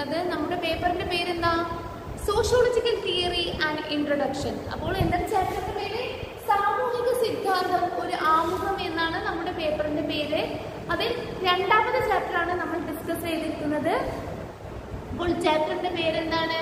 ചെയ്തുകൊണ്ടിരിക്കുന്നത് നമ്മുടെ പേപ്പറിന്റെ പേരെന്താ സോഷ്യോളജിക്കൽ തിയറി ആൻഡ് ഇൻട്രൊഡക്ഷൻ അപ്പോൾ എന്താണ് ചാപ്റ്ററിന്റെ പേര് സാമൂഹിക സിദ്ധാന്തം ഒരു ആമുഖം എന്നാണ് നമ്മുടെ പേപ്പറിന്റെ പേര് അതിൽ രണ്ടാമത്തെ ചാപ്റ്ററാണ് നമ്മൾ ഡിസ്കസ് ചെയ്തിരിക്കുന്നത് അപ്പോൾ ചാപ്റ്ററിന്റെ പേരെന്താണ്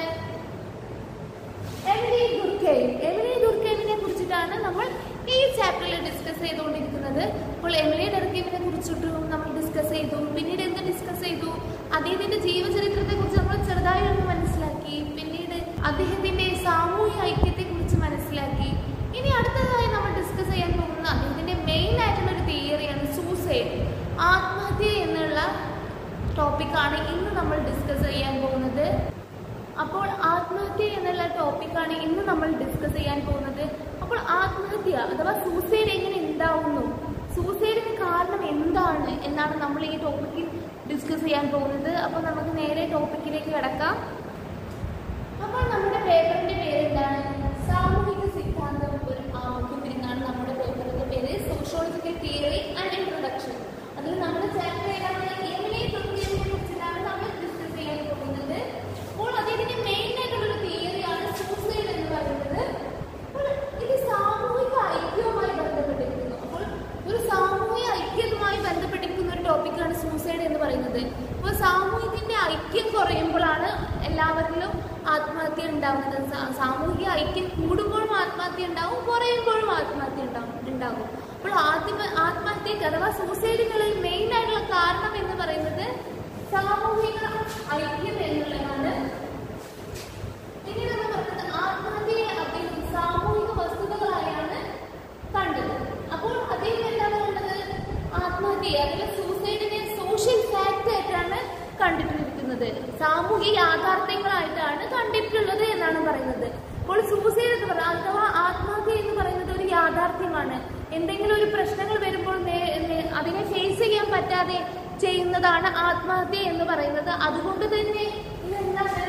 എമിലി ദുർക്കൈൻ എമിലി ദുർക്കൈമിനെ കുറിച്ചിട്ടാണ് നമ്മൾ ഈ ചാപ്റ്ററിൽ ഡിസ്കസ് ചെയ്തുകൊണ്ടിരിക്കുന്നത് അപ്പോൾ എമിലി ദുർക്കൈമിനെ കുറിച്ചിട്ടും നമ്മൾ ഡിസ്കസ് ചെയ്തു പിന്നീട് എന്ത് ഡിസ്കസ് ചെയ്തു അദ്ദേഹത്തിന്റെ ജീവചരിത്രത്തെ കുറിച്ച് നമ്മൾ ചെറുതായി ഒന്ന് മനസ്സിലാക്കി പിന്നീട് അദ്ദേഹത്തിന്റെ സാമൂഹ്യ ഐക്യത്തെ കുറിച്ച് മനസ്സിലാക്കി ഇനി അടുത്തതായി നമ്മൾ ഡിസ്കസ് ചെയ്യാൻ പോകുന്നത് അദ്ദേഹത്തിന്റെ മെയിൻ ആയിട്ടുള്ള ഒരു തിയറിയാണ് സൂസൈഡ് ആത്മഹത്യ എന്നുള്ള ടോപ്പിക്കാണ് ഇന്ന് നമ്മൾ ഡിസ്കസ് ചെയ്യാൻ പോകുന്നത് അപ്പോൾ ആത്മഹത്യ എന്നുള്ള ടോപ്പിക്കാണ് ഇന്ന് നമ്മൾ ഡിസ്കസ് ചെയ്യാൻ പോകുന്നത് അപ്പോൾ ആത്മഹത്യ അഥവാ സൂസൈഡ് എങ്ങനെ ഉണ്ടാവുന്നു സൂസൈഡിന് കാരണം എന്താണ് എന്നാണ് നമ്മൾ ഈ ടോപ്പിക്കിൽ ഡിസ്കസ് ചെയ്യാൻ പോകുന്നത് അപ്പോൾ നമുക്ക് നേരെ ടോപ്പിക്കിലേക്ക് കിടക്കാം അപ്പോൾ നമ്മുടെ പേപ്പറിന്റെ പേര് എന്താണ് സാമൂഹിക സിദ്ധാന്തം ഒരു ആമുഖം എന്നാണ് നമ്മുടെ പേപ്പറിന്റെ പേര് സോഷ്യോളജിക്കൽ തിയറി ആൻഡ് ഇൻട്രൊഡക്ഷൻ അതിൽ നമ്മുടെ ചാപ്റ്റർ ഏതാണ് എമിലി ദുർഗയെ കുറിച്ചിട്ടാണ് നമ്മൾ ഡിസ്കസ് ചെയ്യാൻ പോകുന്നത് അപ്പോൾ അതിന്റെ മെയിൻ ആയിട്ടുള്ള ഒരു തിയറിയാണ് സൂസൈഡ് എന്ന് പറയുന്നത് അപ്പോൾ ഇത് സാമൂഹിക ഐക്യവുമായി ബന്ധപ്പെട്ടിരിക്കുന്നു അപ്പോൾ ഒരു സാമൂഹിക ഐക്യവുമായി ബന്ധപ്പെട്ടിരിക്കുന്ന ഒരു ടോപ്പിക്കാണ് സൂസൈഡ് എന്ന് പറയുന്നത് അപ്പോൾ സാമൂഹികത്തിന്റെ ഐക്യം കുറയുമ്പോഴാണ് എല്ലാവരിലും ആത്മഹത്യ ഉണ്ടാവുന്നത് സാ- സാമൂഹിക ഐക്യം കൂടുമ്പോഴും ആത്മഹത്യ ഉണ്ടാവും കുറയുമ്പോഴും ആത്മഹത്യ ഉണ്ടാവും ഉണ്ടാകും അപ്പോൾ ആത്മ ആത്മഹത്യക്ക് അഥവാ സൂസൈഡുകളിൽ മെയിൻ ആയിട്ടുള്ള കാരണം എന്ന് പറയുന്നത് സാമൂഹിക ഐക്യം എന്നുള്ളതാണ് പിന്നീട് നമ്മൾ പറഞ്ഞത് ആത്മഹത്യയെ അദ്ദേഹം സാമൂഹിക വസ്തുതകളായാണ് കണ്ടത് അപ്പോൾ അദ്ദേഹം എന്താണ് കണ്ടത് ആത്മഹത്യയെ അല്ലെങ്കിൽ സൂസൈഡിനെ സോഷ്യൽ ഫാക്ട് ആയിട്ടാണ് കണ്ടിട്ടിരിക്കുന്നത് സാമൂഹിക യാഥാർത്ഥ്യങ്ങളായിട്ടാണ് കണ്ടിട്ടുള്ളത് എന്നാണ് പറയുന്നത് അപ്പോൾ സൂസൈഡ് എന്ന് പറയുന്നത് അഥവാ ആത്മഹത്യ എന്ന് പറയുന്നത് ഒരു യാഥാർത്ഥ്യമാണ് എന്തെങ്കിലും ഒരു പ്രശ്നങ്ങൾ വരുമ്പോൾ നേ- നേ- അതിനെ ഫേസ് ചെയ്യാൻ പറ്റാതെ ചെയ്യുന്നതാണ് ആത്മഹത്യ എന്ന് പറയുന്നത് അതുകൊണ്ട് തന്നെ ഇത് എന്താണ്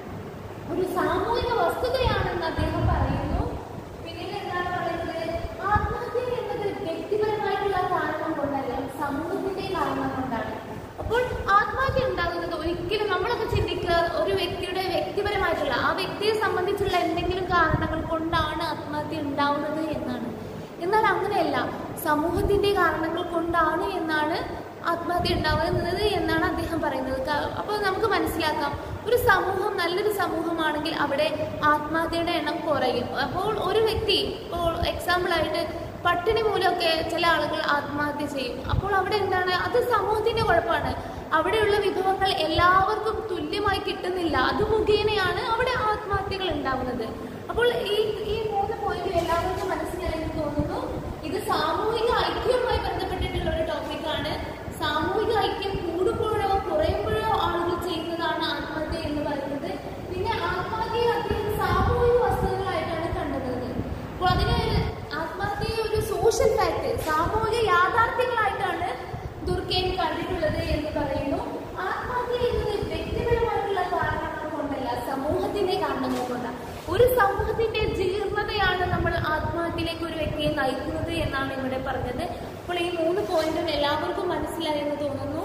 ഒരു സാമൂഹിക വസ്തുതയാണെന്ന് അദ്ദേഹം പറയുന്നു പിന്നീട് എന്താണ് പറയുന്നത് ആത്മഹത്യ എന്നത് വ്യക്തിപരമായിട്ടുള്ള കാരണം കൊണ്ടല്ല സമൂഹത്തിന്റെ കാരണം കൊണ്ടാണ് അപ്പോൾ ആത്മഹത്യ ഉണ്ടാകുന്നത് ഒരിക്കലും നമ്മളൊക്കെ ചിന്തിക്കുക ഒരു വ്യക്തിയുടെ വ്യക്തിപരമായിട്ടുള്ള ആ വ്യക്തിയെ സംബന്ധിച്ചുള്ള എന്തെങ്കിലും കാരണങ്ങൾ കൊണ്ടാണ് ആത്മഹത്യ ഉണ്ടാവുന്നത് എന്നാണ് എന്നാൽ അങ്ങനെയല്ല സമൂഹത്തിന്റെ കാരണങ്ങൾ കൊണ്ടാണ് എന്നാണ് ആത്മഹത്യ ഉണ്ടാവുന്നത് എന്നാണ് അദ്ദേഹം പറയുന്നത് ക- അപ്പോൾ നമുക്ക് മനസ്സിലാക്കാം ഒരു സമൂഹം നല്ലൊരു സമൂഹമാണെങ്കിൽ അവിടെ ആത്മഹത്യയുടെ എണ്ണം കുറയും അപ്പോൾ ഒരു വ്യക്തി ഇപ്പോൾ എക്സാമ്പിൾ ആയിട്ട് പട്ടിണി മൂലമൊക്കെ ചില ആളുകൾ ആത്മഹത്യ ചെയ്യും അപ്പോൾ അവിടെ എന്താണ് അത് സമൂഹത്തിന്റെ കുഴപ്പമാണ് അവിടെയുള്ള വിഭവങ്ങൾ എല്ലാവർക്കും തുല്യമായി കിട്ടുന്നില്ല അത് മുഖേനയാണ് അവിടെ ആത്മഹത്യകൾ ഉണ്ടാവുന്നത് അപ്പോൾ ഈ ഈ മൂന്ന് പോയിന്റ് എല്ലാവർക്കും മനസ്സിലായെന്ന് തോന്നുന്നു ഇത് സാമൂഹിക ഐക്യവുമായി ബന്ധപ്പെട്ടിട്ടുള്ള ഒരു ടോപ്പിക്കാണ് സാമൂഹിക ഐക്യം കൂടുമ്പോഴോ കുറയുമ്പോഴോ ആളുകൾ ചെയ്യുന്നതാണ് ആത്മഹത്യ എന്ന് പറയുന്നത് പിന്നെ ആത്മഹത്യയെ അദ്ദേഹം സാമൂഹിക വസ്തുതകളായിട്ടാണ് കണ്ടത് അപ്പോൾ അതിന് ആത്മഹത്യയെ ഒരു സോഷ്യൽ ഫാക്ട് സാമൂഹിക യാഥാർത്ഥ്യങ്ങളായിട്ടാണ് ദുർഗേൻ കണ്ടിട്ടുള്ളത് എന്ന് പറയുന്നു ആത്മഹത്യ എന്നത് വ്യക്തിപരമായിട്ടുള്ള കാരണങ്ങൾ കൊണ്ടല്ല സമൂഹത്തിന്റെ കാരണങ്ങൾ കൊണ്ടാണ് ഒരു സമൂഹത്തിന്റെ ജീർണതയാണ് നമ്മൾ ആത്മഹത്യയിലേക്ക് ഒരു വ്യക്തിയെ നയിക്കുന്നത് എന്നാണ് ഇവിടെ പറഞ്ഞത് അപ്പോൾ ഈ മൂന്ന് പോയിന്റും എല്ലാവർക്കും മനസ്സിലായെന്ന് തോന്നുന്നു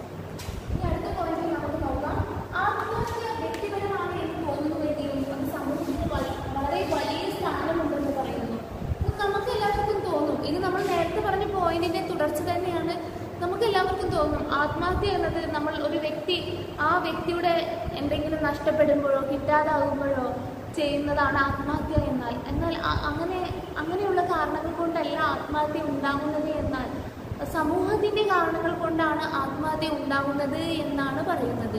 ഇനി അടുത്ത പോയിന്റ് നമുക്ക് നോക്കാം ആത്മഹത്യ വ്യക്തിപരമാണ് എന്ന് തോന്നുന്നുവെങ്കിലും അത് സമൂഹത്തിന് വള- വളരെ വലിയ സ്ഥാനമുണ്ടെന്ന് പറയുന്നു അപ്പോൾ നമുക്ക് എല്ലാവർക്കും തോന്നും ഇത് നമ്മൾ നേരത്തെ പറഞ്ഞ പോയിന്റിന്റെ തുടർച്ച തന്നെയാണ് നമുക്ക് എല്ലാവർക്കും തോന്നും ആത്മഹത്യ എന്നത് നമ്മൾ ഒരു വ്യക്തി ആ വ്യക്തിയുടെ എന്തെങ്കിലും നഷ്ടപ്പെടുമ്പോഴോ കിട്ടാതാകുമ്പോഴോ ചെയ്യുന്നതാണ് ആത്മഹത്യ എന്നാൽ എന്നാൽ അ- അങ്ങനെ അങ്ങനെയുള്ള കാരണങ്ങൾ കൊണ്ടല്ല ആത്മഹത്യ ഉണ്ടാകുന്നത് എന്നാൽ സമൂഹത്തിന്റെ കാരണങ്ങൾ കൊണ്ടാണ് ആത്മഹത്യ ഉണ്ടാകുന്നത് എന്നാണ് പറയുന്നത്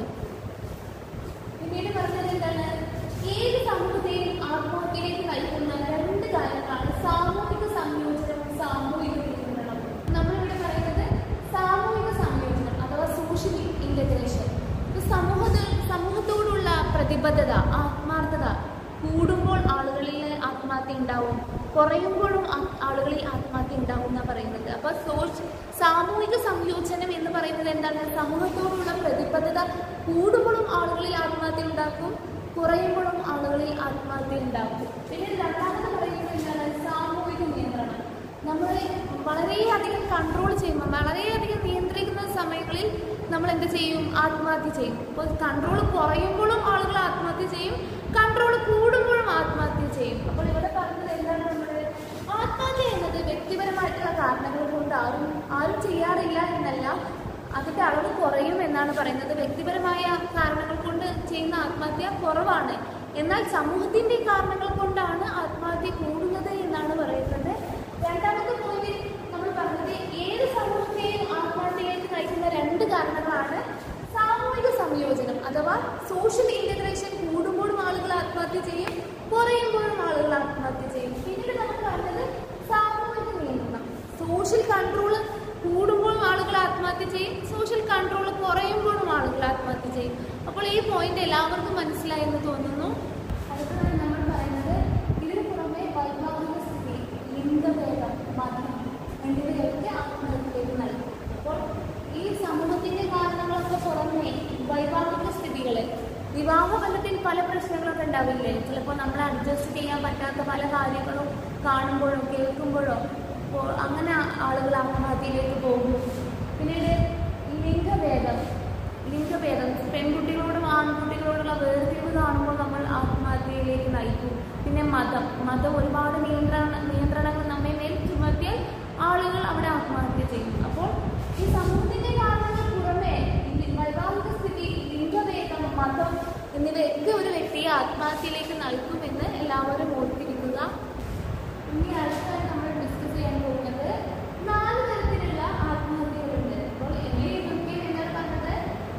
പിന്നീട് പറഞ്ഞത് എന്താണ് ഏത് സമൂഹത്തെയും ആത്മഹത്യയിലേക്ക് നയിക്കുന്ന രണ്ട് കാര്യങ്ങളാണ് സാമൂഹിക സംയോജനവും സാമൂഹിക നിയന്ത്രണവും നമ്മളിവിടെ പറയുന്നത് സാമൂഹിക സംയോജനം അഥവാ സോഷ്യൽ ഇന്റഗ്രേഷൻ സമൂഹത്തിൽ സമൂഹത്തോടുള്ള പ്രതിബദ്ധത ആത്മാർത്ഥത കൂടുമ്പോൾ ആളുകളിൽ ആത്മഹത്യ ഉണ്ടാവും കുറയുമ്പോഴും ആ- ആളുകളിൽ ആത്മഹത്യ ഉണ്ടാവും എന്നാണ് പറയുന്നത് അപ്പൊ സോഷ്യ സാമൂഹിക സംയോജനം എന്ന് പറയുന്നത് എന്താണ് സമൂഹത്തോടുള്ള പ്രതിബദ്ധത കൂടുമ്പോഴും ആളുകളിൽ ആത്മഹത്യ ഉണ്ടാക്കും കുറയുമ്പോഴും ആളുകളിൽ ആത്മഹത്യ ഉണ്ടാക്കും പിന്നെ രണ്ടാമത് പറയുന്നത് എന്താണ് സാമൂഹിക നിയന്ത്രണം നമ്മൾ വളരെയധികം കൺട്രോൾ ചെയ്യുമ്പോൾ വളരെയധികം നിയന്ത്രിക്കുന്ന സമയങ്ങളിൽ നമ്മൾ എന്ത് ചെയ്യും ആത്മഹത്യ ചെയ്യും അപ്പോൾ കൺട്രോൾ കുറയുമ്പോഴും ആളുകൾ ആത്മഹത്യ ചെയ്യും കൺട്രോൾ കൂടുമ്പോഴും ആത്മഹത്യ ചെയ്യും അപ്പോൾ ഇവിടെ പറഞ്ഞത് എന്താണ് നമ്മൾ ആത്മഹത്യ എന്നത് വ്യക്തിപരമായിട്ടുള്ള കാരണങ്ങൾ കൊണ്ട് ആരും ആരും ചെയ്യാറില്ല എന്നല്ല അതിന്റെ അളവ് കുറയും എന്നാണ് പറയുന്നത് വ്യക്തിപരമായ കാരണങ്ങൾ കൊണ്ട് ചെയ്യുന്ന ആത്മഹത്യ കുറവാണ് എന്നാൽ സമൂഹത്തിന്റെ കാരണങ്ങൾ കൊണ്ടാണ് ആത്മഹത്യ കൂടുന്നത് എന്നാണ് പറയുന്നത് രണ്ടാമത്തെ പോയിന്റ് നമ്മൾ പറഞ്ഞത് ഏത് സമൂഹത്തെയും ആത്മഹത്യയിലേക്ക് നയിക്കുന്ന രണ്ട് കാരണങ്ങളാണ് സാമൂഹിക സംയോജനം അഥവാ സോഷ്യൽ ഇന്റഗ്രേഷൻ കൂടുമ്പോഴും ആളുകൾ ആത്മഹത്യ ചെയ്യും കുറയുമ്പോഴും ആളുകൾ ആത്മഹത്യ ചെയ്യും പിന്നീട് നമ്മൾ പറഞ്ഞത് സാമൂഹിക നിയന്ത്രണം സോഷ്യൽ കൺട്രോൾ കൂടുമ്പോഴും ആളുകൾ ആത്മഹത്യ ചെയ്യും സോഷ്യൽ കൺട്രോൾ കുറയുമ്പോഴും ആളുകൾ ആത്മഹത്യ ചെയ്യും അപ്പോൾ ഈ പോയിന്റ് എല്ലാവർക്കും മനസ്സിലായി എന്ന് തോന്നുന്നു അടുത്തതാണ് നമ്മൾ പറയുന്നത് ഇതിനു പുറമെ വൈഭാഗിക സ്ഥിതി ലിംഗഭേദം മതം എന്നിവയൊക്കെ ആത്മഹത്യയിലേക്ക് നൽകും അപ്പോൾ ഈ സമൂഹത്തിന്റെ കാരണങ്ങളൊക്കെ പുറമെ വൈവാഹിക സ്ഥിതികള് വിവാഹബന്ധത്തിൽ പല പ്രശ്നങ്ങളൊക്കെ ഉണ്ടാവില്ലേ ചിലപ്പോൾ നമ്മൾ അഡ്ജസ്റ്റ് ചെയ്യാൻ പറ്റാത്ത പല കാര്യങ്ങളും കാണുമ്പോഴോ കേൾക്കുമ്പോഴോ അപ്പോൾ അങ്ങനെ ആളുകൾ ആത്മഹത്യയിലേക്ക് പോകും പിന്നീട് ലിംഗഭേദം ലിംഗഭേദം പെൺകുട്ടികളോടും ആൺകുട്ടികളോടുള്ള വേർതിരിവ് കാണുമ്പോൾ നമ്മൾ ആത്മഹത്യയിലേക്ക് നയിക്കും പിന്നെ മതം മതം ഒരുപാട് നിയന്ത്രണ നിയന്ത്രണങ്ങൾ നമ്മെ മേൽ ചുമത്തിയാൽ ആളുകൾ അവിടെ ആത്മഹത്യ ചെയ്യും അപ്പോൾ ഈ സമൂഹത്തിന്റെ കാരണങ്ങൾ പുറമെ ഈ വൈവാഹിക സ്ഥിതി ലിംഗഭേദം മതം എന്നിവയൊക്കെ ഒരു വ്യക്തിയെ ആത്മഹത്യയിലേക്ക് നയിക്കുമെന്ന് എല്ലാവരും ഓർത്തിരിക്കുക ഇനി അടുത്തായി നമ്മൾ ഡിസ്കസ് ചെയ്യാൻ പോകുന്നത് നാല് തരത്തിലുള്ള ആത്മഹത്യകളുണ്ട് അപ്പോൾ എന്നെ ഇതൊക്കെ എന്താണ് പറഞ്ഞത്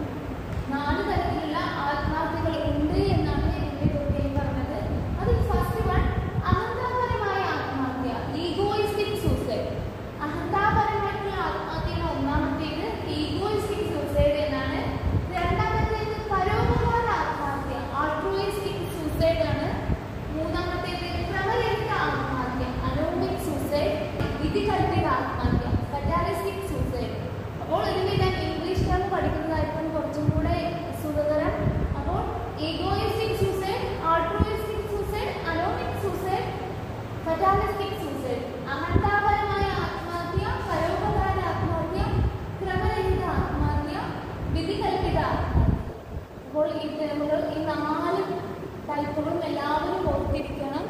നാല് തരത്തിലുള്ള ആത്മഹത്യകൾ ഉണ്ട് എന്നാണ് എന്നെ ഇതൊക്കെ പറഞ്ഞത് അതിൽ ഫസ്റ്റ് വൺ അഹങ്കാരപരമായ ആത്മഹത്യ ഈഗോയിസ്റ്റിക് സൂസൈഡ് അഹങ്കാരപരമായിട്ടുള്ള ആത്മഹത്യയുടെ ഒന്നാമത്തേത് ഈഗോയിസ്റ്റിക് സൂസൈഡ് എന്നാണ് രണ്ടാമത്തേത് പരോപകാര ആത്മഹത്യ ആൾട്രോയിസ്റ്റിക് സൂസൈഡ് ആണ് മൂന്നാമത്തേത് ക്രമരഹിത ആത്മഹത്യ അനോമിക് സൂസൈഡ് വിധികൽപ്പിത ആത്മഹത്യ ഫറ്റാലിസ്റ്റിക് സൂസൈഡ് അപ്പോൾ ഇതിന് ഞാൻ ഇംഗ്ലീഷിലാണ് പഠിക്കുന്നതായിരിക്കും കുറച്ചും കൂടെ സുഖകരം അപ്പോൾ egoistic suicide altruistic suicide anomic suicide fatalistic suicide അഹങ്കാരപരമായ ആത്മഹത്യ പരോപകാര ആത്മഹത്യ ക്രമരഹിത ആത്മഹത്യ വിധികൽപ്പിത ആത്മഹത്യ അപ്പോൾ ഈ ടേമുകൾ ഈ നാല് ടൈപ്പുകളും എല്ലാവരും ഓർത്തിരിക്കണം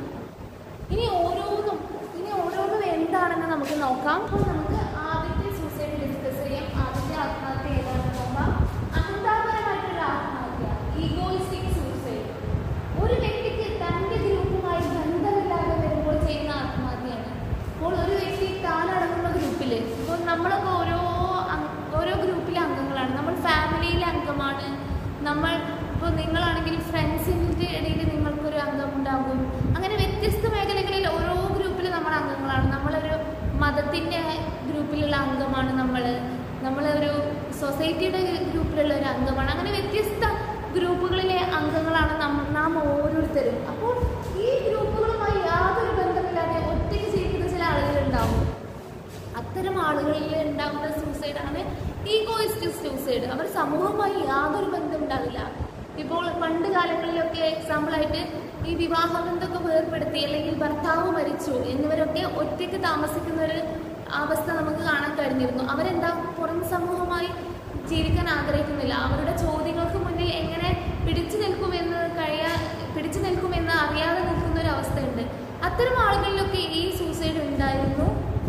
ഇനി ഓരോന്നും ഇനി ഓരോന്നും എന്താണെന്ന് നമുക്ക് നോക്കാം അപ്പോൾ നമുക്ക് ആദ്യത്തെ സൂസൈഡ് ഡിസ്കസ് ചെയ്യാം ആദ്യത്തെ ആത്മഹത്യ ഏതാണെന്ന് നോക്കാം അഹങ്കാരപരമായിട്ടുള്ള ആത്മഹത്യ ഈഗോയിസ്റ്റിക് സൂസൈഡ് ഒരു വ്യക്തിക്ക് തന്റെ ഗ്രൂപ്പുമായി ബന്ധമില്ലാതെ വരുമ്പോൾ ചെയ്യുന്ന ആത്മഹത്യയാണ് അപ്പോൾ ഒരു വ്യക്തി താനടങ്ങുന്ന ഗ്രൂപ്പിൽ ഇപ്പോൾ നമ്മളൊക്കെ ഓരോ അംഗ- ഓരോ ഗ്രൂപ്പിലെ അംഗങ്ങളാണ് നമ്മൾ ഫാമിലിയിലെ അംഗമാണ് നമ്മൾ ഇപ്പോൾ നിങ്ങളാണെങ്കിൽ ഫ്രണ്ട്സിൻ്റെ ഇടയിൽ നിങ്ങൾക്കൊരു അംഗം ഉണ്ടാകും അങ്ങനെ വ്യത്യസ്ത മേഖലകളിൽ ഓരോ ഗ്രൂപ്പിൽ നമ്മൾ അംഗങ്ങളാണ് നമ്മളൊരു മതത്തിൻ്റെ ഗ്രൂപ്പിലുള്ള അംഗമാണ് നമ്മൾ നമ്മളൊരു സൊസൈറ്റിയുടെ ഗ്രൂപ്പിലുള്ള ഒരു അംഗമാണ് അങ്ങനെ വ്യത്യസ്ത ഗ്രൂപ്പുകളിലെ അംഗങ്ങളാണ് നമ്മ- നാം ഓരോരുത്തരും അപ്പോൾ ഈ ഗ്രൂപ്പുകളുമായി യാതൊരു ബന്ധമില്ലാതെ ഒറ്റയ്ക്ക് ജീവിക്കുന്ന ചില ആളുകളുണ്ടാവും അത്തരം ആളുകളിൽ ഉണ്ടാകുന്ന സൂസൈഡാണ് ഈഗോയിസ്റ്റ് സൂസൈഡ് അവർ സമൂഹവുമായി യാതൊരു ബന്ധം ഉണ്ടാവില്ല ഇപ്പോൾ പണ്ട് കാലങ്ങളിലൊക്കെ എക്സാമ്പിളായിട്ട് ഈ വിവാഹബന്ധമൊക്കെ വേർപ്പെടുത്തി അല്ലെങ്കിൽ ഭർത്താവ് മരിച്ചു എന്നിവരൊക്കെ ഒറ്റയ്ക്ക് താമസിക്കുന്ന ഒരു അവസ്ഥ നമുക്ക് കാണാൻ കഴിഞ്ഞിരുന്നു അവരെന്താ പുറം സമൂഹമായി ജീവിക്കാൻ ആഗ്രഹിക്കുന്നില്ല അവരുടെ ചോദ്യങ്ങൾക്ക് മുന്നിൽ എങ്ങനെ പിടിച്ചു നിൽക്കുമെന്ന് കഴിയാ പിടിച്ചു നിൽക്കുമെന്ന് അറിയാതെ നിൽക്കുന്ന ഒരു അവസ്ഥയുണ്ട് അത്തരം ആളുകളിലൊക്കെ ഈ സൂസൈഡ് ഉണ്ടായിരുന്നു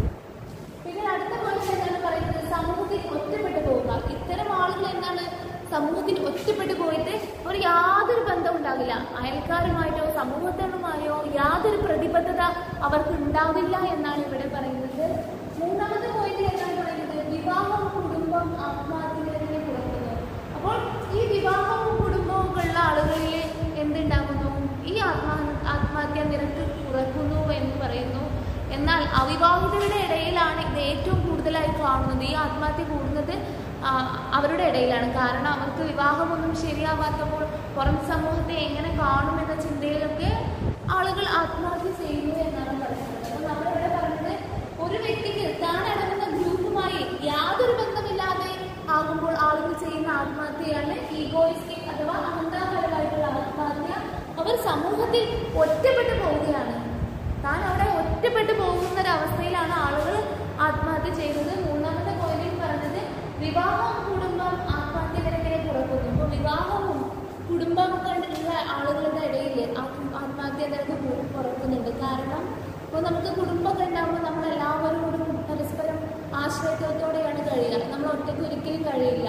പിന്നെ അടുത്ത പോയിന്റ് എന്താണ് പറയുന്നത് സമൂഹത്തിൽ ഒറ്റപ്പെട്ടു പോവുക ഇത്തരം ആളുകൾ എന്താണ് സമൂഹത്തിൽ ഒറ്റപ്പെട്ടു പോയിട്ട് ഒരു യാതൊരു ബന്ധം ഉണ്ടാകില്ല അയൽക്കാരുമായോ സമൂഹത്തിനുമായോ യാതൊരു പ്രതിബദ്ധത അവർക്ക് ഉണ്ടാവില്ല എന്നാണ് ഇവിടെ പറയുന്നത് മൂന്നാമത്തെ പോയിന്റ് എന്താണ് പറയുന്നത് വിവാഹം കുടുംബം ആത്മഹത്യകളിനെ കുറയ്ക്കുന്നു അപ്പോൾ ഈ വിവാഹവും കുടുംബവും ഉള്ള ആളുകളിൽ എന്തുണ്ടാകുന്നു ഈ ആത്മ ആത്മഹത്യാ നിരക്ക് കുറയ്ക്കുന്നു എന്ന് പറയുന്നു എന്നാൽ അവിവാഹിതരുടെ ഇടയിലാണ് ഇത് ഏറ്റവും കൂടുതലായി കാണുന്നത് ഈ ആത്മഹത്യ കൂടുന്നത് ആ, അവരുടെ ഇടയിലാണ് കാരണം അവർക്ക് വിവാഹമൊന്നും ശരിയാവാത്തപ്പോൾ പുറം സമൂഹത്തെ എങ്ങനെ കാണുമെന്ന ചിന്തയിലൊക്കെ ആളുകൾ ആത്മഹത്യ ചെയ്യുന്നു എന്നാണ് പറയുന്നത് അപ്പോൾ നമ്മളിവിടെ പറഞ്ഞത് ഒരു വ്യക്തിക്ക് താൻ അടങ്ങുന്ന ഗ്രൂപ്പുമായി യാതൊരു ബന്ധമില്ലാതെ ആകുമ്പോൾ ആളുകൾ ചെയ്യുന്ന ആത്മഹത്യയാണ് ഈഗോയിസ്റ്റിക് അഥവാ അഹങ്കാരപരമായിട്ടുള്ള ആത്മഹത്യ അവർ സമൂഹത്തിൽ ഒറ്റപ്പെട്ടു പോവുകയാണ് താൻ അവിടെ ഒറ്റപ്പെട്ടു പോകുന്ന ഒരു അവസ്ഥയിലാണ് ആളുകൾ ആത്മഹത്യ ചെയ്യുന്നത് മൂന്നാമത്തെ പോയിന്റിൽ പറഞ്ഞത് വിവാഹം കുടുംബം ആത്മഹത്യ ആളുകളുടെ ഇടയിൽ ആത്മഹത്യ നിരക്ക് കു- കുറക്കുന്നുണ്ട് കാരണം ഇപ്പോൾ നമുക്ക് കുടുംബമൊക്കെ ഉണ്ടാകുമ്പോൾ നമ്മൾ എല്ലാവരോടും പരസ്പരം ആശ്രയത്വത്തോടെയാണ് കഴിയുക നമ്മൾ ഒറ്റയ്ക്ക് ഒരിക്കലും കഴിയില്ല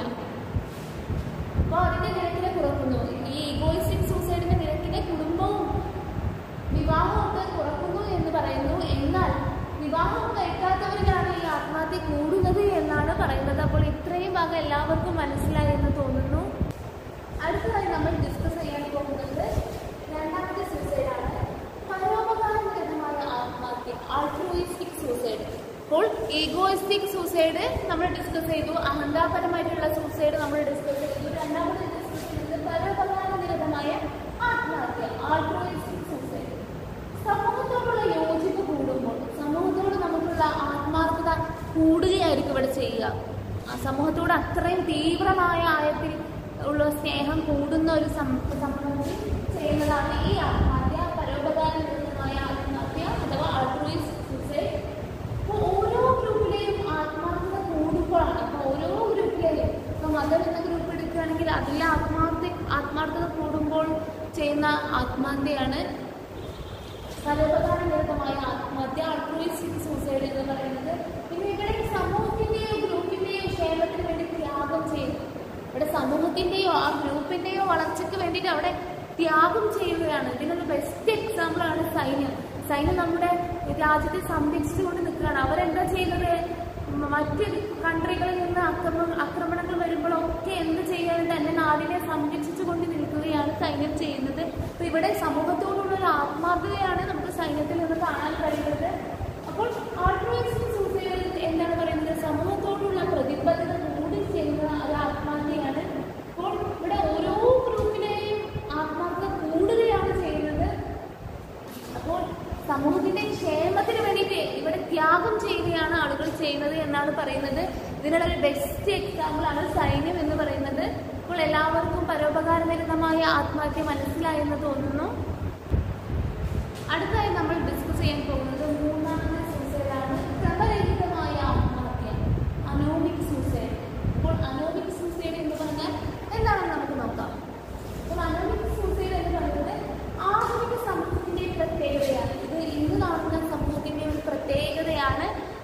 അപ്പോൾ അതിന്റെ നിരക്കിനെ കുറക്കുന്നു ഈ ഇഗോയിസ്റ്റിക് സൂസൈഡിന്റെ നിരക്കിനെ കുടുംബവും വിവാഹവും ഒക്കെ കുറക്കുന്നു എന്ന് പറയുന്നു എന്നാൽ വിവാഹം കഴിക്കാത്തവരിലാണ് ഈ ആത്മഹത്യ കൂടുന്നത് എന്നാണ് പറയുന്നത് അപ്പോൾ ഇത്രയും ഭാഗം എല്ലാവർക്കും മനസ്സിലായി എന്ന് തോന്നുന്നു അടുത്തതായി നമ്മൾ ഡിസ്കസ് ചെയ്യാൻ പോകുന്നത് രണ്ടാമത്തെ സൂസൈഡാണ് പരോപകാരപരമായ ആത്മഹത്യ ആൾട്രോയിസ്റ്റിക് സൂസൈഡ് അപ്പോൾ ഈഗോയിസ്റ്റിക് സൂസൈഡ് നമ്മൾ ഡിസ്കസ് ചെയ്തു അഹന്താപരമായിട്ടുള്ള സൂസൈഡ് നമ്മൾ ഡിസ്കസ് ചെയ്തു രണ്ടാമത് ഡിസ്കസ് ചെയ്യുന്നത് പരോപകാരനിരതമായ ആത്മഹത്യ ആൾട്രോയിസ്റ്റിക് സൂസൈഡ് സമൂഹത്തോടുള്ള യോജിപ്പ് കൂടുമ്പോൾ സമൂഹത്തോട് നമുക്കുള്ള ആത്മാർത്ഥത കൂടുകയായിരിക്കും ഇവിടെ ചെയ്യുക ആ സമൂഹത്തോട് അത്രയും തീവ്രമായ ആയത്തിൽ ഉള്ള സ്നേഹം കൂടുന്ന ഒരു സം- സമൂഹത്തിൽ ചെയ്യുന്നതാണ് ഈ ആത്മഹത്യ പരോപകാരമായ ആത്മഹത്യ അഥവാ ആൾട്രോയിസ്റ്റ് സൂസൈഡ് അപ്പോൾ ഓരോ ഗ്രൂപ്പിലെയും ആത്മാർത്ഥത കൂടുമ്പോഴാണ് അപ്പോൾ ഓരോ ഗ്രൂപ്പിലെയും ഇപ്പോൾ മതം എന്ന ഗ്രൂപ്പ് എടുക്കുകയാണെങ്കിൽ അതിലെ ആത്മാർത്ഥ ആത്മാർത്ഥത കൂടുമ്പോൾ ചെയ്യുന്ന ആത്മഹത്യയാണ് പരോപകാരനിരതമായ ആത്മഹത്യ ആൾട്രോയിസ്റ്റിക് സൂസൈഡ് എന്ന് പറയുന്നത് പിന്നെ ഇവിടെ സമൂഹത്തിന്റെയോ ഗ്രൂപ്പിന്റെയോ ക്ഷേമത്തിന് വേണ്ടി ത്യാഗം ചെയ്യും ഇവിടെ സമൂഹത്തിന്റെയോ ആ ഗ്രൂപ്പിന്റെയോ വളർച്ചയ്ക്ക് വേണ്ടിയിട്ട് അവിടെ ത്യാഗം ചെയ്യുകയാണ് ഇതിനൊരു ബെസ്റ്റ് എക്സാമ്പിൾ ആണ് സൈന്യം സൈന്യം നമ്മുടെ രാജ്യത്തെ സംരക്ഷിച്ചുകൊണ്ട് നിൽക്കുകയാണ് അവരെന്താ ചെയ്യുന്നത് മ- മറ്റ് കൺട്രികളിൽ നിന്ന് ആക്രമണ ആക്രമണങ്ങൾ വരുമ്പോഴൊക്കെ എന്ത് ചെയ്യാൻ തന്നെ നാടിനെ സംരക്ഷിച്ചുകൊണ്ട് നിൽക്കുകയാണ് സൈന്യം ചെയ്യുന്നത് അപ്പൊ ഇവിടെ സമൂഹത്തോടുള്ള ഒരു ആത്മാർത്ഥതയാണ് നമുക്ക് സൈന്യത്തിൽ നിന്ന് കാണാൻ കഴിയുന്നത് അപ്പോൾ ആൾട്രോയിസ്റ്റ് സൂസൈഡ് എന്താണ് പറയുന്നത് സമൂഹത്തോടുള്ള പ്രതിബദ്ധത കൂടി ചെയ്യുന്ന ഒരു ആത്മഹത്യയാണ് അപ്പോൾ ഇവിടെ ഓരോ ഗ്രൂപ്പിലെയും ആത്മാർത്ഥത കൂടുകയാണ് ചെയ്യുന്നത് അപ്പോൾ സമൂഹത്തിന്റെ ക്ഷേമത്തിന് വേണ്ടിയിട്ട് ഇവിടെ ത്യാഗം ചെയ്യുകയാണ് ആളുകൾ ചെയ്യുന്നത് എന്നാണ് പറയുന്നത് ഇതിനുള്ള ഒരു ബെസ്റ്റ് എക്സാമ്പിൾ ആണ് സൈന്യം എന്ന് പറയുന്നത് അപ്പോൾ എല്ലാവർക്കും പരോപകാരനിരതമായ ആത്മഹത്യ മനസ്സിലായെന്ന് തോന്നുന്നു അടുത്തായി നമ്മൾ ഡിസ്കസ് ചെയ്യാൻ പോകുന്നത് മൂന്നാമത്തെ സൂസൈഡാണ് ക്രമരഹിതമായ ആത്മഹത്യ അനോമിക് സൂസൈഡ് അപ്പോൾ അനോമിക് സൂസൈഡ് എന്ന് പറഞ്ഞാൽ എന്താണെന്ന് നമുക്ക് നോക്കാം അപ്പോൾ അനോമിക് സൂസൈഡ് എന്ന് പറയുന്നത് ആധുനിക സമൂഹത്തിന്റെ പ്രത്യേകതയാണ് ഇത് ഇന്ന് കാണുന്ന സമൂഹത്തിന്റെ ഒരു പ്രത്യേകതയാണ്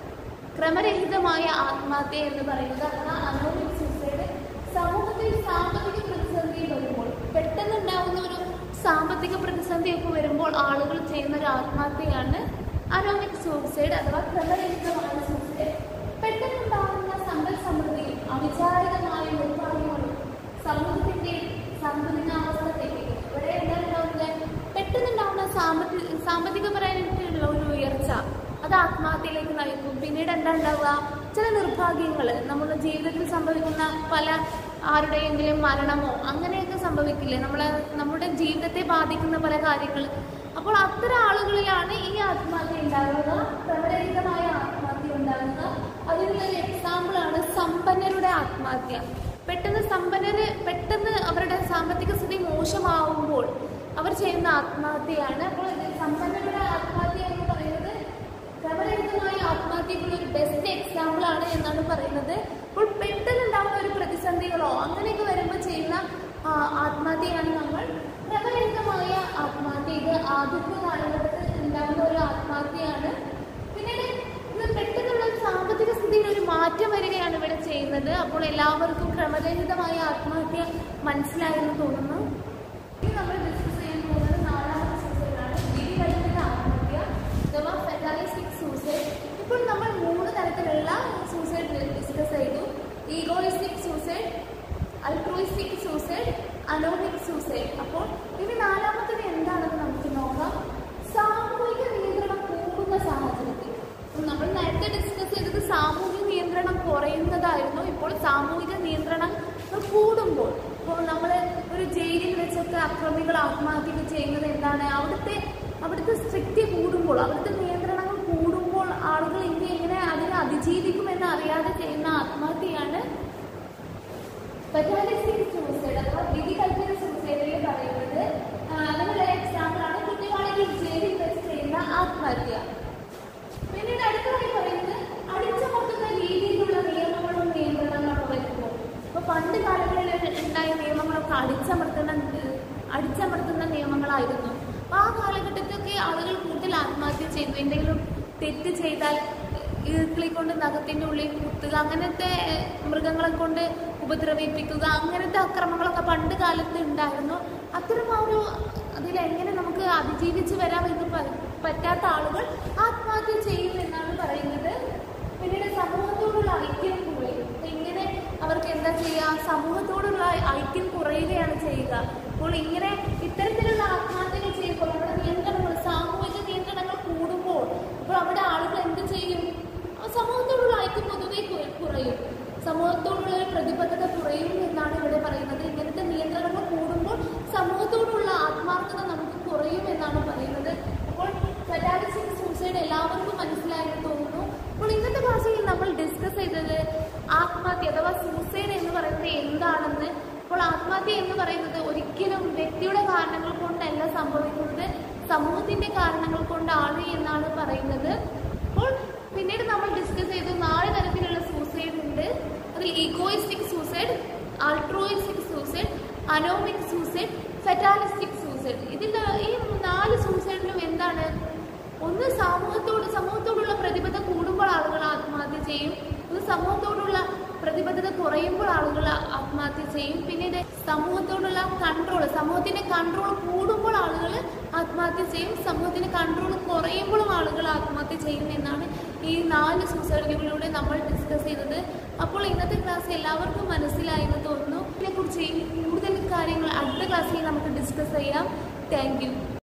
ക്രമരഹിതമായ ആത്മഹത്യ എന്ന് പറയുന്നത് അഥവാ അനോമിക് സൂസൈഡ് സമൂഹത്തിൽ സാമ്പത്തിക പ്രതിസന്ധി വരുമ്പോൾ പെട്ടെന്നുണ്ടാവുന്ന ഒരു സാമ്പത്തിക പ്രതിസന്ധിയൊക്കെ വരുമ്പോൾ ആളുകൾ ചെയ്യുന്ന ഒരു ആത്മഹത്യയാണ് അനോമിക് സൂസൈഡ് അഥവാ ക്രമരഹിതമായ സൂസൈഡ് പെട്ടെന്നുണ്ടാകുന്ന സമ്പൽ സമൃദ്ധിയും അവിചാരിതമായ നിർമ്മാണങ്ങളും സമൂഹത്തിന്റെ സന്തുലിതാവസ്ഥ തെറ്റിക്കും ഇവിടെ എന്താ ഉണ്ടാവുന്നത് പെട്ടെന്നുണ്ടാവുന്ന സാമ്പത്തിക സാമ്പത്തികപരമായിട്ടുള്ള ഒരു ഉയർച്ച അത് ആത്മഹത്യയിലേക്ക് നയിക്കും പിന്നീട് എന്താ ഉണ്ടാവുക ചില നിർഭാഗ്യങ്ങൾ നമ്മുടെ ജീവിതത്തിൽ സംഭവിക്കുന്ന പല ആരുടെയെങ്കിലും മരണമോ അങ്ങനെയൊക്കെ സംഭവിക്കില്ലേ നമ്മളെ നമ്മുടെ ജീവിതത്തെ ബാധിക്കുന്ന പല കാര്യങ്ങൾ അപ്പോൾ അത്തരം ആളുകളിലാണ് ഈ ആത്മഹത്യ ഉണ്ടാകുക ക്രമരഹിതമായ ആത്മഹത്യ ഉണ്ടാകുക അതിനുള്ള ഒരു എക്സാമ്പിളാണ് സമ്പന്നരുടെ ആത്മഹത്യ പെട്ടെന്ന് സമ്പന്നര് പെട്ടെന്ന് അവരുടെ സാമ്പത്തിക സ്ഥിതി മോശമാവുമ്പോൾ അവർ ചെയ്യുന്ന ആത്മഹത്യയാണ് അപ്പോൾ ഇത് സമ്പന്നരുടെ ആത്മഹത്യ എന്ന് പറയുന്നത് ക്രമരഹിതമായ ആത്മഹത്യക്കുള്ള ഒരു ബെസ്റ്റ് എക്സാമ്പിൾ ആണ് എന്നാണ് പറയുന്നത് അപ്പോൾ പെട്ടെന്നുണ്ടാവുന്ന ഒരു പ്രതിസന്ധികളോ അങ്ങനെയൊക്കെ വരുമ്പോൾ ചെയ്യുന്ന ആ, ആത്മഹത്യയാണ് നമ്മൾ ക്രമരഹിതമായ ആത്മഹത്യ ഇത് ആധുനിക കാലഘട്ടത്തിൽ ഉണ്ടാകുന്ന ഒരു ആത്മഹത്യയാണ് പിന്നീട് ഇത് പെട്ടെന്നുള്ള ഒരു സാമ്പത്തിക സ്ഥിതിയിൽ ഒരു മാറ്റം വരികയാണ് ഇവിടെ ചെയ്യുന്നത് അപ്പോൾ എല്ലാവർക്കും ക്രമരഹിതമായ ആത്മഹത്യ മനസ്സിലായെന്ന് തോന്നുന്നു ഇനി നമ്മൾ ഡിസ്കസ് ചെയ്യാൻ പോകുന്നത് നാലാമത്തെ സൂസൈഡാണ് വീടിനടുത്തുള്ള ആത്മഹത്യ അഥവാ ഫെറ്റാലിസ്റ്റിക് സൂസൈഡ് ഇപ്പോൾ നമ്മൾ മൂന്ന് തരത്തിലുള്ള സൂസൈഡ് ഡിസ്കസ് ചെയ്തു egoistic suicide altruistic suicide anomic suicide അപ്പോൾ ഇനി നാലാമത്തത് എന്താണെന്ന് നമുക്ക് നോക്കാം സാമൂഹിക നിയന്ത്രണം കൂടുന്ന സാഹചര്യത്തിൽ അപ്പോൾ നമ്മൾ നേരത്തെ ഡിസ്കസ് ചെയ്തത് സാമൂഹിക നിയന്ത്രണം കുറയുന്നതായിരുന്നു ഇപ്പോൾ സാമൂഹിക നിയന്ത്രണം കൂടുമ്പോൾ ഇപ്പോൾ നമ്മൾ ഒരു ജയിലിൽ വെച്ചൊക്കെ അക്രമികൾ ആത്മഹത്യ ചെയ്യുന്നത് എന്താണ് അവിടുത്തെ അവിടുത്തെ സ്ട്രിക്റ്റ് കൂടുമ്പോൾ അവിടുത്തെ നിയന്ത്രണങ്ങൾ കൂടുമ്പോൾ ആളുകൾ ഇനി എങ്ങനെ അതിനെ അതിജീവിക്കുമെന്ന് അറിയാതെ ചെയ്യുന്ന ആത്മഹത്യയാണ് പറ്റാലിസ്റ്റിക് സൂസൈഡ് അഥവാ വിധി കൽപ്പിത സൂസൈഡിൽ പറയുന്നത് ആ, അതിനുള്ള എക്സാമ്പിൾ ആണ് കുറ്റവാളികൾ ജയിലിൽ വെച്ച് ചെയ്യുന്ന ആത്മഹത്യ പിന്നീട് അടുത്തതായി പറയുന്നത് അടിച്ചമർത്തുന്ന രീതിയിലുള്ള നിയമങ്ങളും നിയന്ത്രണങ്ങളും വരുമ്പോൾ ഇപ്പൊ പണ്ട് കാലങ്ങളിൽ ഉണ്ടായ നിയമങ്ങളൊക്കെ അടിച്ചമർത്തുന്ന അടിച്ചമർത്തുന്ന നിയമങ്ങളായിരുന്നു അപ്പോൾ ആ കാലഘട്ടത്തിലൊക്കെ ആളുകൾ കൂടുതൽ ആത്മഹത്യ ചെയ്തു എന്തെങ്കിലും തെറ്റ് ചെയ്താൽ ഈർക്കിളി കൊണ്ട് നഖത്തിൻ്റെ ഉള്ളിൽ കുത്തുക അങ്ങനത്തെ ഏഹ്, മൃഗങ്ങളെ കൊണ്ട് ഉപദ്രവിപ്പിക്കുക അങ്ങനത്തെ അക്രമങ്ങളൊക്കെ പണ്ട് കാലത്ത് ഉണ്ടായിരുന്നു അത്തരം ആ ഒരു അതിലെങ്ങനെ നമുക്ക് അതിജീവിച്ച് വരാമെന്ന് പ- പറ്റാത്ത ആളുകൾ ആത്മഹത്യ ചെയ്യും എന്നാണ് പറയുന്നത് പിന്നീട് സമൂഹത്തോടുള്ള ഐക്യം കുറയും അപ്പൊ ഇങ്ങനെ അവർക്ക് എന്താ ചെയ്യുക സമൂഹത്തോടുള്ള ഐക്യം കുറയുകയാണ് ചെയ്യുക അപ്പോൾ ഇങ്ങനെ ഇത്തരത്തിലുള്ള ആത്മഹത്യകൾ ചെയ്യുമ്പോൾ നമ്മുടെ നിയന്ത്രണങ്ങൾ സാമൂഹിക നിയന്ത്രണങ്ങൾ കൂടുമ്പോൾ അപ്പോൾ അവിടെ ആളുകൾ എന്ത് ചെയ്യും ആ സമൂഹത്തോടുള്ള ഐക്യം പൊതുവെ കുറ- കുറയും സമൂഹത്തോടുള്ള ഒരു പ്രതിബദ്ധത കുറയും എന്നാണ് ഇവിടെ പറയുന്നത് ഇങ്ങനത്തെ നിയന്ത്രണങ്ങൾ കൂടുമ്പോൾ സമൂഹത്തോടുള്ള ആത്മാർത്ഥത നമുക്ക് കുറയും എന്നാണ് പറയുന്നത് അപ്പോൾ ഫെറ്റാലിസം സൂസൈഡ് എല്ലാവർക്കും മനസ്സിലായെന്ന് തോന്നുന്നു അപ്പോൾ ഇന്നത്തെ ക്ലാസ്സിൽ നമ്മൾ ഡിസ്കസ് ചെയ്തത് ആത്മഹത്യ അഥവാ സൂസൈഡ് എന്ന് പറയുന്നത് എന്താണെന്ന് അപ്പോൾ ആത്മഹത്യ എന്ന് പറയുന്നത് ഒരിക്കലും വ്യക്തിയുടെ കാരണങ്ങൾ കൊണ്ടല്ല സംഭവിക്കുന്നത് സമൂഹത്തിന്റെ കാരണങ്ങൾ കൊണ്ടാണ് എന്നാണ് പറയുന്നത് അപ്പോൾ പിന്നീട് നമ്മൾ ഡിസ്കസ് ചെയ്തു നാല് തരത്തിലുള്ള സൂസൈഡ് ഉണ്ട് അതിൽ egoistic suicide altruistic suicide anomic suicide fatalistic suicide ഇതിൽ ഈ നാല് സൂസൈഡിലും എന്താണ് ഒന്ന് സമൂഹത്തോട് സമൂഹത്തോടുള്ള പ്രതിബദ്ധത കൂടുമ്പോൾ ആളുകൾ ആത്മഹത്യ ചെയ്യും ഒന്ന് സമൂഹത്തോടുള്ള പ്രതിബദ്ധത കുറയുമ്പോൾ ആളുകൾ ആത്മഹത്യ ചെയ്യും പിന്നീട് സമൂഹത്തോടുള്ള കൺട്രോൾ സമൂഹത്തിന്റെ കൺട്രോൾ കൂടുമ്പോൾ ആളുകൾ ആത്മഹത്യ ചെയ്യും സമൂഹത്തിന്റെ കൺട്രോൾ കുറയുമ്പോഴും ആളുകൾ ആത്മഹത്യ ചെയ്യും എന്നാണ് ഈ നാല് സൂസൈഡുകളിലൂടെ നമ്മൾ ഡിസ്കസ് ചെയ്തത് അപ്പോൾ ഇന്നത്തെ ക്ലാസ് എല്ലാവർക്കും മനസ്സിലായി എന്ന് തോന്നുന്നു ഇതിനെക്കുറിച്ച് കൂടുതൽ കാര്യങ്ങൾ അടുത്ത ക്ലാസ്സിൽ നമുക്ക് ഡിസ്കസ് ചെയ്യാം താങ്ക്